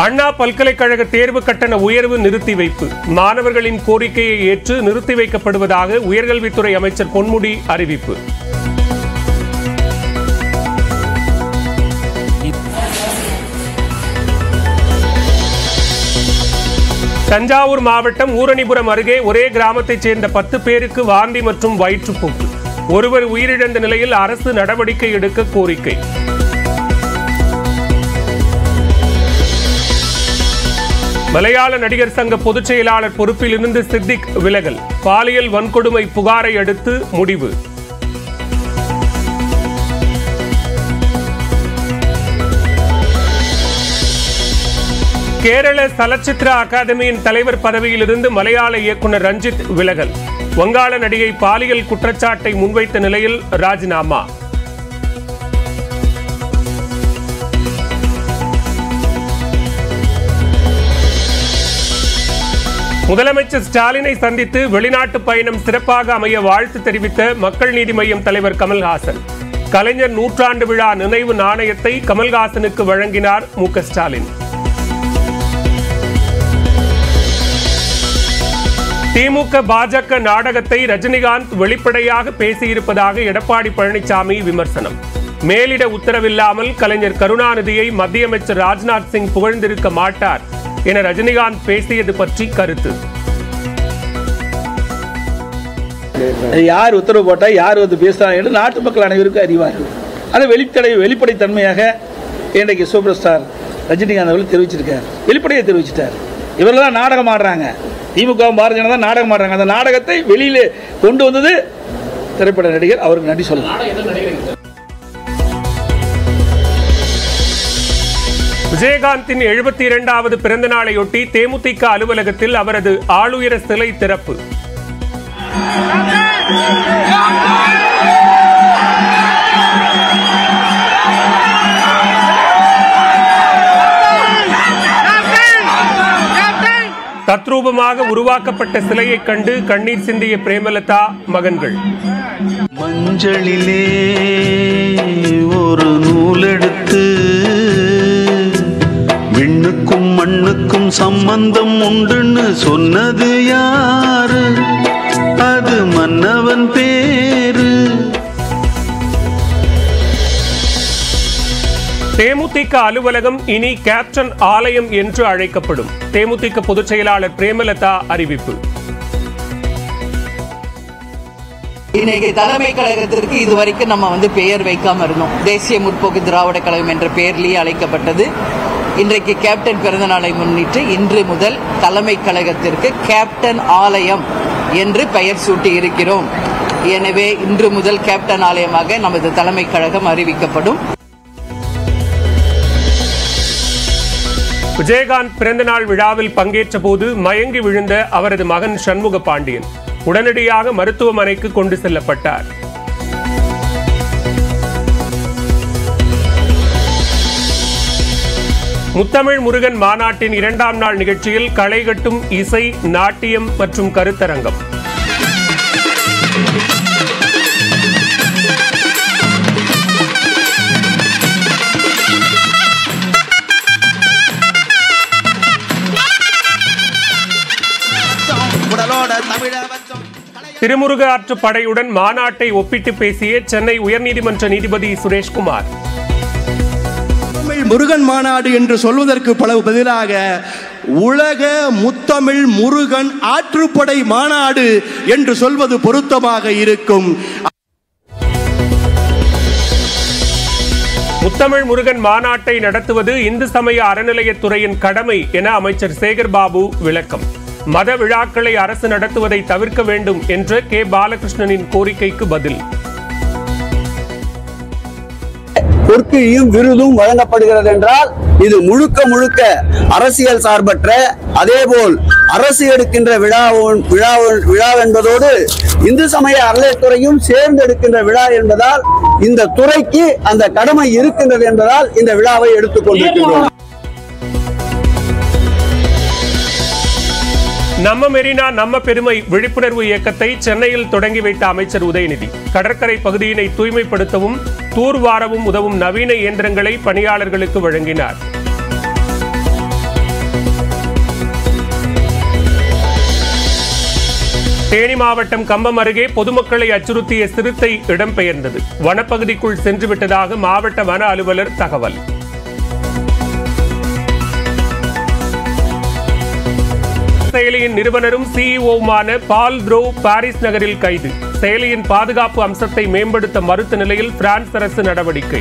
அண்ணா பல்கலைக்கழக தேர்வு கட்டண உயர்வு நிறுத்தி வைப்பு மாணவர்களின் கோரிக்கையை ஏற்று நிறுத்தி வைக்கப்படுவதாக உயர்கல்வித்துறை அமைச்சர் பொன்முடி அறிவிப்பு தஞ்சாவூர் மாவட்டம் ஊரணிபுரம் அருகே ஒரே கிராமத்தைச் சேர்ந்த பத்து பேருக்கு வாந்தி மற்றும் வயிற்றுப்போக்கு ஒருவர் உயிரிழந்த நிலையில் அரசு நடவடிக்கை எடுக்க கோரிக்கை மலையாள நடிகர் சங்க பொதுச் செயலாளர் பொறுப்பில் இருந்து சித்திக் விலகல் பாலியல் வன்கொடுமை புகாரை அடுத்து முடிவு கேரள சலச்சித்ரா அகாதமியின் தலைவர் பதவியிலிருந்து மலையாள இயக்குனர் ரஞ்சித் விலகல் வங்காள நடிகை பாலியல் குற்றச்சாட்டை முன்வைத்த நிலையில் ராஜினாமா முதலமைச்சர் ஸ்டாலினை சந்தித்து வெளிநாட்டு பயணம் சிறப்பாக அமைய வாழ்த்து தெரிவித்த மக்கள் நீதி மய்யம் தலைவர் கமல்ஹாசன் கலைஞர் நூற்றாண்டு விழா நினைவு நாணயத்தை கமல்ஹாசனுக்கு வழங்கினார் மு க ஸ்டாலின் திமுக பாஜக நாடகத்தை ரஜினிகாந்த் வெளிப்படையாக பேசியிருப்பதாக எடப்பாடி பழனிசாமி விமர்சனம் மேலிட உத்தரவில்லாமல் கலைஞர் கருணாநிதியை மத்திய அமைச்சர் ராஜ்நாத் சிங் புகழ்ந்திருக்க மாட்டார் என ரஜினிகாந்த் பேசியது பற்றி கருத்து யார் உத்தரவு போட்டா யார் வந்து பேசுறாங்க என்று நாட்டு மக்கள் அனைவருக்கும் அறிவார்கள் அதை வெளிப்படை வெளிப்படைத்தன்மையாக இன்றைக்கு சூப்பர் ஸ்டார் ரஜினிகாந்த் அவர்கள் தெரிவிச்சிருக்கார் வெளிப்படையை தெரிவிச்சிட்டார் இவரெல்லாம் நாடகம் ஆடுறாங்க திமுக பாரதிய ஜனதா நாடகம் ஆடுறாங்க அந்த நாடகத்தை வெளியிலே கொண்டு வந்தது திரைப்பட நடிகர் அவருக்கு நன்றி சொல்லலாம் விஜயகாந்தின் எழுபத்தி இரண்டாவது பிறந்த நாளையொட்டி தேமுதிக அலுவலகத்தில் அவரது ஆளுயர சிலை திறப்பு தத்ரூபமாக உருவாக்கப்பட்ட சிலையைக் கண்டு கண்ணீர் சிந்திய பிரேமலதா மகன்கள் மஞ்சளிலே ஒரு நூலெடுத்து விண்ணுக்கும் மண்ணுக்கும் சம்பந்தம் உண்டுன்னு சொன்னது யாரு அது மன்னவன் பேரு தேமுதிக அலுவலகம் இனி கேப்டன் ஆலயம் என்று அழைக்கப்படும் தேமுதிக பொதுச் செயலாளர் பிரேமலதா அறிவிப்பு இன்னைக்கு தலைமை கழகத்திற்கு இதுவரைக்கும் நம்ம வந்து பெயர் வைக்காம இருந்தோம் தேசிய முற்போக்கு திராவிட கழகம் என்ற பெயர்லேயே அழைக்கப்பட்டது இன்றைக்கு கேப்டன் பிறந்த நாளை முன்னிட்டு இன்று முதல் தலைமை கழகத்திற்கு கேப்டன் ஆலயம் என்று பெயர் சூட்டி இருக்கிறோம் எனவே இன்று முதல் கேப்டன் ஆலயமாக நமது தலைமை கழகம் அறிவிக்கப்படும் விஜயகாந்த் பிறந்தநாள் விழாவில் பங்கேற்ற போது மயங்கி விழுந்த அவரது மகன் சண்முக பாண்டியன் உடனடியாக மருத்துவமனைக்கு கொண்டு செல்லப்பட்டார் முத்தமிழ் முருகன் மாநாட்டின் இரண்டாம் நாள் நிகழ்ச்சியில் களைகட்டும் இசை நாட்டியம் மற்றும் கருத்தரங்கம் திருமுருக ஆற்று படையுடன் மாநாட்டை ஒப்பிட்டு பேசிய சென்னை உயர்நீதிமன்ற நீதிபதி சுரேஷ்குமார் தமிழ் முருகன் மாநாடு என்று சொல்வதற்கு பல பதிலாக உலக முத்தமிழ் முருகன் ஆற்றுப்படை மாநாடு என்று சொல்வது பொருத்தமாக இருக்கும் முத்தமிழ் முருகன் மாநாட்டை நடத்துவது இந்து சமய அறநிலையத்துறையின் கடமை என அமைச்சர் சேகர் பாபு விளக்கம் மத விழாக்களை அரசு நடத்துவதை தவிர்க்க வேண்டும் என்ற கே பாலகிருஷ்ணனின் கோரிக்கைக்கு பதில் பொற்கிழியும் விருதும் வழங்கப்படுகிறது என்றால் இது முழுக்க முழுக்க அரசியல் சார்பற்ற அதேபோல் அரசு எடுக்கின்ற விழா விழா விழா என்பதோடு இந்து சமய அறநிலையத்துறையும் சேர்ந்து எடுக்கின்ற விழா என்பதால் இந்த துறைக்கு அந்த கடமை இருக்கின்றது என்பதால் இந்த விழாவை எடுத்துக் கொண்டிருக்கின்றோம் நம்ம மெரினா நம்ம பெருமை விழிப்புணர்வு இயக்கத்தை சென்னையில் தொடங்கி வைத்த அமைச்சர் உதயநிதி கடற்கரை பகுதியினை தூய்மைப்படுத்தவும் தூர்வாரவும் உதவும் நவீன இயந்திரங்களை பணியாளர்களுக்கு வழங்கினார் தேனி மாவட்டம் கம்பம் அருகே பொதுமக்களை அச்சுறுத்திய சிறுத்தை இடம்பெயர்ந்தது வனப்பகுதிக்குள் சென்று விட்டதாக மாவட்ட வன அலுவலர் தகவல் செயலியின் நிறுவனரும் சிஇஓவுமான பால் த்ரோ பாரிஸ் நகரில் கைது செயலியின் பாதுகாப்பு அம்சத்தை மேம்படுத்த மறுத்த நிலையில் பிரான்ஸ் அரசு நடவடிக்கை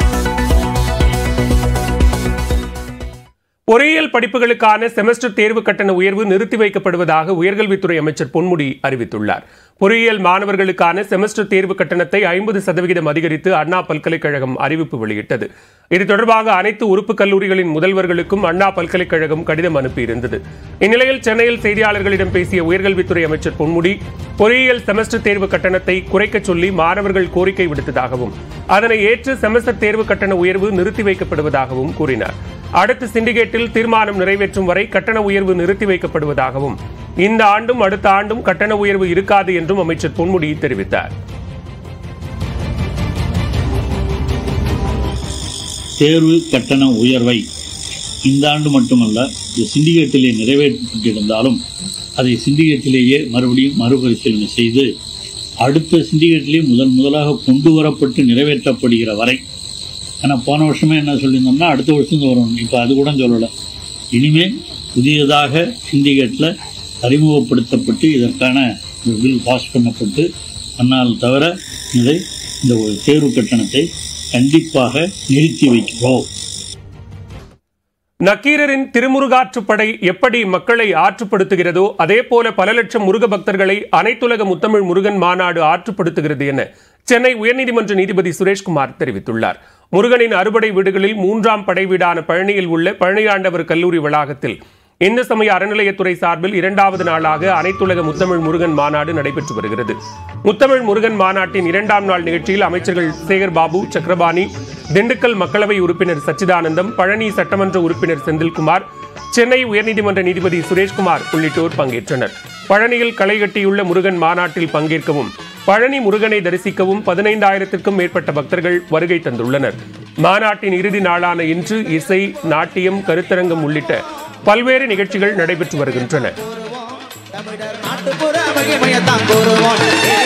பொறியியல் படிப்புகளுக்கான செமஸ்டர் தேர்வு கட்டண உயர்வு நிறுத்தி வைக்கப்படுவதாக உயர்கல்வித்துறை அமைச்சர் பொன்முடி அறிவித்துள்ளார் பொறியியல் மாணவர்களுக்கான செமஸ்டர் தேர்வு கட்டணத்தை ஐம்பது சதவிகிதம் அதிகரித்து அண்ணா பல்கலைக்கழகம் அறிவிப்பு வெளியிட்டது இது தொடர்பாக அனைத்து உறுப்பு கல்லூரிகளின் முதல்வர்களுக்கும் அண்ணா பல்கலைக்கழகம் கடிதம் அனுப்பியிருந்தது இந்நிலையில் சென்னையில் செய்தியாளர்களிடம் பேசிய உயர்கல்வித்துறை அமைச்சர் பொன்முடி பொறியியல் செமஸ்டர் தேர்வு கட்டணத்தை குறைக்கச் சொல்லி மாணவர்கள் கோரிக்கை விடுத்ததாகவும் அதனை ஏற்று செமஸ்டர் தேர்வு கட்டண உயர்வு நிறுத்தி வைக்கப்படுவதாகவும் கூறினார் அடுத்த சிண்டிகேட்டில் தீர்மானம் நிறைவேற்றும் வரை கட்டண உயர்வு நிறுத்தி வைக்கப்படுவதாகவும் இந்த ஆண்டும் அடுத்த ஆண்டும் கட்டண உயர்வு இருக்காது என்றும் அமைச்சர் பொன்முடி தெரிவித்தார் தேர்வு கட்டண உயர்வை இந்த ஆண்டு மட்டுமல்ல இது சிண்டிகேட்டிலே நிறைவேற்றப்பட்டிருந்தாலும் அதை சிண்டிகேட்டிலேயே மறுபடியும் மறுபரிசீலனை செய்து அடுத்த சிண்டிகேட்டிலே முதல் முதலாக கொண்டு வரப்பட்டு நிறைவேற்றப்படுகிற வரை ஏன்னா போன வருஷமே என்ன சொல்லியிருந்தோம்னா அடுத்த வருஷம் இது வரும் இப்போ அது கூட சொல்லலை இனிமேல் புதியதாக சிண்டிகேட்டில் அறிமுகப்படுத்தப்பட்டு இதற்கான ஒரு பில் பாஸ் பண்ணப்பட்டு அன்னால் தவிர இதை இந்த ஒரு தேர்வு கட்டணத்தை கண்டிப்பாக நிறுத்தி வைக்கிறோம் நக்கீரரின் திருமுருகாற்றுப்படை எப்படி மக்களை ஆற்றுப்படுத்துகிறதோ அதே போல பல லட்சம் முருக பக்தர்களை அனைத்துலக முத்தமிழ் முருகன் மாநாடு ஆற்றுப்படுத்துகிறது என சென்னை உயர்நீதிமன்ற நீதிபதி சுரேஷ்குமார் தெரிவித்துள்ளார் முருகனின் அறுபடை வீடுகளில் மூன்றாம் படை வீடான பழனியில் உள்ள பழனியாண்டவர் கல்லூரி வளாகத்தில் இந்து சமய அறநிலையத்துறை சார்பில் இரண்டாவது நாளாக அனைத்துலக முத்தமிழ் முருகன் மாநாடு நடைபெற்று வருகிறது முத்தமிழ் முருகன் மாநாட்டின் இரண்டாம் நாள் நிகழ்ச்சியில் அமைச்சர்கள் சேகர் பாபு சக்கரபாணி திண்டுக்கல் மக்களவை உறுப்பினர் சச்சிதானந்தம் பழனி சட்டமன்ற உறுப்பினர் செந்தில்குமார் சென்னை உயர்நீதிமன்ற நீதிபதி சுரேஷ்குமார் உள்ளிட்டோர் பங்கேற்றனர் பழனியில் களை கட்டியுள்ள முருகன் மாநாட்டில் பங்கேற்கவும் பழனி முருகனை தரிசிக்கவும் பதினைந்தாயிரத்திற்கும் மேற்பட்ட பக்தர்கள் வருகை தந்துள்ளனர் மாநாட்டின் இறுதி நாளான இன்று இசை நாட்டியம் கருத்தரங்கம் உள்ளிட்ட பல்வேறு நிகழ்ச்சிகள் நடைபெற்று வருகின்றன நாட்டுப்புற மகிமையத்தான் கூறுவோம்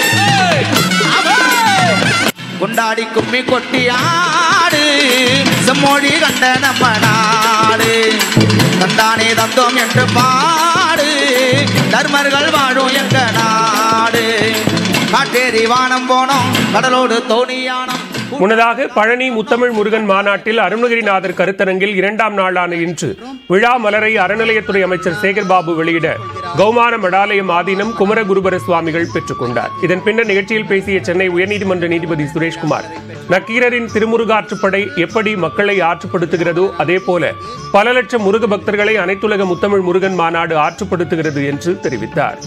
கொண்டாடி கும்மி கொட்டி ஆடு செம்மொழி கண்ட நம்ம நாடு தந்தானே தந்தோம் என்று பாடு தர்மர்கள் வாழும் எங்க நாடு காட்டேரி வானம் போனோம் கடலோடு தோணியானம் முன்னதாக பழனி முத்தமிழ் முருகன் மாநாட்டில் அருணகிரிநாதர் கருத்தரங்கில் இரண்டாம் நாளான இன்று விழா மலரை அறநிலையத்துறை அமைச்சர் சேகர்பாபு வெளியிட கௌமான மடாலயம் ஆதீனம் குமரகுருபர சுவாமிகள் பெற்றுக்கொண்டார் இதன் பின்னர் நிகழ்ச்சியில் பேசிய சென்னை உயர்நீதிமன்ற நீதிபதி சுரேஷ்குமார் நக்கீரரின் திருமுருகாற்றுப்படை எப்படி மக்களை ஆற்றுப்படுத்துகிறதோ அதேபோல பல லட்சம் முருக பக்தர்களை அனைத்துலக முத்தமிழ் முருகன் மாநாடு ஆற்றுப்படுத்துகிறது என்று தெரிவித்தார்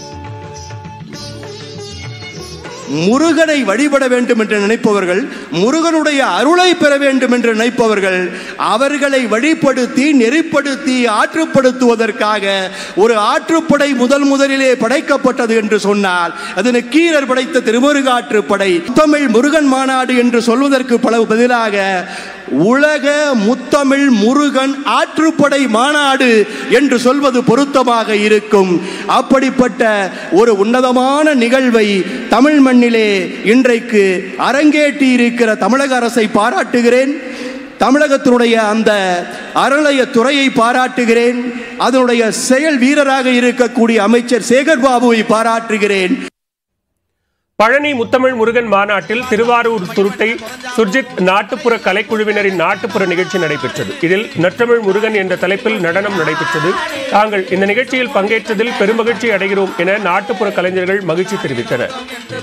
முருகனை வழிபட வேண்டும் என்று நினைப்பவர்கள் முருகனுடைய அருளை பெற வேண்டும் என்று நினைப்பவர்கள் அவர்களை வழிப்படுத்தி நெறிப்படுத்தி ஆற்றுப்படுத்துவதற்காக ஒரு ஆற்றுப்படை முதல் முதலிலே படைக்கப்பட்டது என்று சொன்னால் அது நக்கீரர் படைத்த திருமுருகாற்றுப்படை தமிழ் முருகன் மாநாடு என்று சொல்வதற்கு பல பதிலாக உலக முத்தமிழ் முருகன் ஆற்றுப்படை மாநாடு என்று சொல்வது பொருத்தமாக இருக்கும் அப்படிப்பட்ட ஒரு உன்னதமான நிகழ்வை தமிழ் மண்ணிலே இன்றைக்கு அரங்கேற்றி இருக்கிற தமிழக அரசை பாராட்டுகிறேன் தமிழகத்தினுடைய அந்த அறநிலைய துறையை பாராட்டுகிறேன் அதனுடைய செயல் வீரராக இருக்கக்கூடிய அமைச்சர் சேகர் பாபுவை பாராட்டுகிறேன் பழனி முத்தமிழ் முருகன் மாநாட்டில் திருவாரூர் சுருட்டை சுர்ஜித் நாட்டுப்புற கலைக்குழுவினரின் நாட்டுப்புற நிகழ்ச்சி நடைபெற்றது இதில் நற்றமிழ் முருகன் என்ற தலைப்பில் நடனம் நடைபெற்றது தாங்கள் இந்த நிகழ்ச்சியில் பங்கேற்றதில் பெருமகிழ்ச்சி அடைகிறோம் என நாட்டுப்புற கலைஞர்கள் மகிழ்ச்சி தெரிவித்தனர்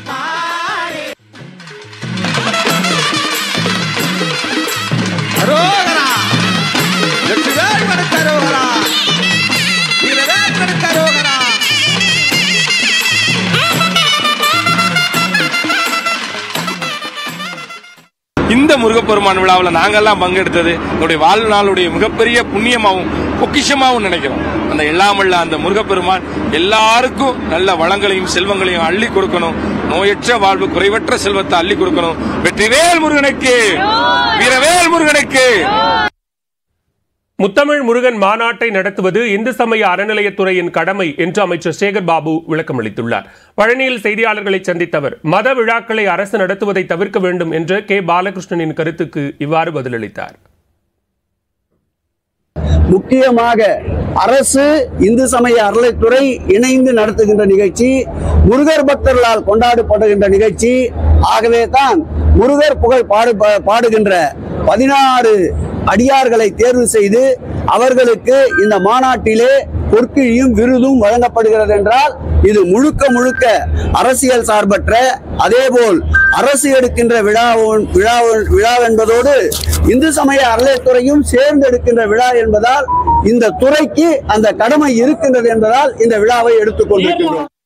அரோகரா எட்டு பேர் மனுக்கு அரோகரா இரு பேர் மனுக்கு அரோகரா இந்த முருகப்பெருமான் விழாவில் நாங்கெல்லாம் பங்கெடுத்தது என்னுடைய வாழ்நாளுடைய மிகப்பெரிய புண்ணியமாகவும் பொக்கிஷமாகவும் நினைக்கிறோம் அந்த எல்லாமல்ல அந்த முருகப்பெருமான் எல்லாருக்கும் நல்ல வளங்களையும் செல்வங்களையும் அள்ளி கொடுக்கணும் நோயற்ற வாழ்வு குறைவற்ற செல்வத்தை அள்ளி கொடுக்கணும் வெற்றிவேல் முருகனுக்கு வீரவேல் முருகனுக்கு முத்தமிழ் முருகன் மாநாட்டை நடத்துவது இந்து சமய அறநிலையத்துறையின் கடமை என்று அமைச்சர் சேகர் பாபு விளக்கமளித்துள்ளார் பழனியில் செய்தியாளர்களை சந்தித்த அவர் மத விழாக்களை அரசு நடத்துவதை தவிர்க்க வேண்டும் என்ற கே பாலகிருஷ்ணனின் கருத்துக்கு இவ்வாறு பதிலளித்தார் முக்கியமாக அரசு இந்து சமய அறநிலைத்துறை இணைந்து நடத்துகின்ற நிகழ்ச்சி முருகர் பக்தர்களால் கொண்டாடப்படுகின்ற நிகழ்ச்சி ஆகவே தான் முருகர் புகழ் பாடு பாடுகின்ற பதினாறு அடியார்களை தேர்வு செய்து அவர்களுக்கு இந்த மாநாட்டிலே பொற்கிழியும் விருதும் வழங்கப்படுகிறது என்றால் இது முழுக்க முழுக்க அரசியல் சார்பற்ற அதேபோல் அரசு எடுக்கின்ற விழா விழா விழா என்பதோடு இந்து சமய அறநிலையத்துறையும் சேர்ந்து எடுக்கின்ற விழா என்பதால் இந்த துறைக்கு அந்த கடமை இருக்கின்றது என்பதால் இந்த விழாவை எடுத்துக் கொண்டிருக்கின்றோம்